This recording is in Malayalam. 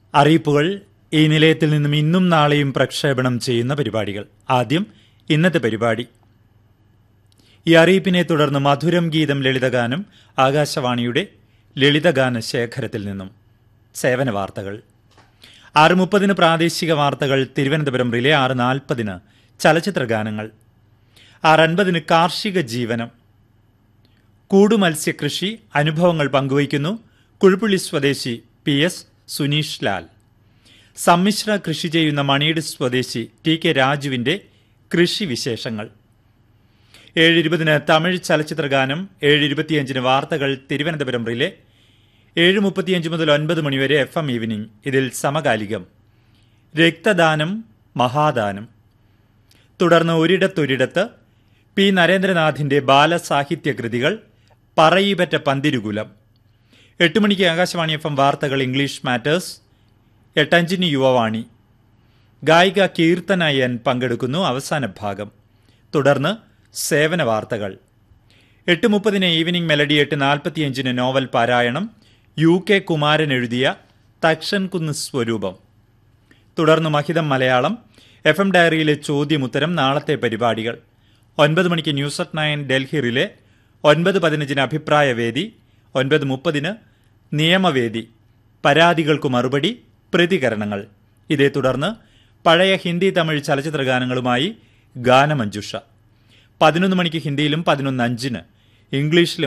അറിയിപ്പുകൾ ഈ നിലയത്തിൽ നിന്നും ഇന്നും നാളെയും പ്രക്ഷേപണം ചെയ്യുന്ന പരിപാടികൾ ആദ്യം ഇന്നത്തെ പരിപാടി ഈ അറിയിപ്പിനെ തുടർന്ന് മധുരം ഗീതം ലളിതഗാനം ആകാശവാണിയുടെ ലളിതഗാന ശേഖരത്തിൽ നിന്നും സേവന വാർത്തകൾ ആറ് മുപ്പതിന് പ്രാദേശിക വാർത്തകൾ തിരുവനന്തപുരം റിലേ ആറ് നാൽപ്പതിന് ചലച്ചിത്ര ഗാനങ്ങൾ ആറ് അൻപതിന് കാർഷിക ജീവനം കൂടുമത്സ്യകൃഷി അനുഭവങ്ങൾ പങ്കുവയ്ക്കുന്നു കുഴുപ്പുള്ളി സ്വദേശി പി എസ് സുനീഷ് ലാൽ സമ്മിശ്ര കൃഷി ചെയ്യുന്ന മണിയുടെ സ്വദേശി ടി കെ രാജുവിന്റെ കൃഷി വിശേഷങ്ങൾ ഏഴ് ഇരുപതിന് തമിഴ് ചലച്ചിത്ര ഗാനം ഏഴ് ഇരുപത്തിയഞ്ചിന് വാർത്തകൾ തിരുവനന്തപുരം റിലേ ഏഴ് മുപ്പത്തിയഞ്ച് മുതൽ ഒൻപത് മണിവരെ എഫ് എം ഈവനിംഗ് ഇതിൽ സമകാലികം രക്തദാനം മഹാദാനം തുടർന്ന് ഒരിടത്തൊരിടത്ത് പി നരേന്ദ്രനാഥിന്റെ ബാലസാഹിത്യ കൃതികൾ പറയിപറ്റ പന്തിരുകുലം എട്ട് മണിക്ക് ആകാശവാണി എഫ് എം വാർത്തകൾ ഇംഗ്ലീഷ് മാറ്റേഴ്സ് എട്ടഞ്ചിന് യുവവാണി ഗായിക കീർത്തന എൻ പങ്കെടുക്കുന്നു അവസാന ഭാഗം തുടർന്ന് സേവന വാർത്തകൾ എട്ട് മുപ്പതിന് ഈവനിംഗ് മെലഡി എട്ട് നാൽപ്പത്തിയഞ്ചിന് നോവൽ പാരായണം യു കെ കുമാരൻ എഴുതിയ തക്ഷൻ കുന്ന് സ്വരൂപം തുടർന്ന് മഹിതം മലയാളം എഫ് എം ഡയറിയിലെ ചോദ്യമുത്തരം നാളത്തെ പരിപാടികൾ ഒൻപത് മണിക്ക് news at nine Delhi relay ഒൻപത് പതിനഞ്ചിന് അഭിപ്രായ വേദി ഒൻപത് മുപ്പതിന് നിയമവേദി പരാതികൾക്കു മറുപടി പ്രതികരണങ്ങൾ ഇതേ തുടർന്ന് പഴയ ഹിന്ദി തമിഴ് ചലച്ചിത്ര ഗാനങ്ങളുമായി ഗാനമഞ്ജുഷ പതിനൊന്ന് മണിക്ക് ഹിന്ദിയിലും പതിനൊന്ന് അഞ്ചിന് ഇംഗ്ലീഷിലും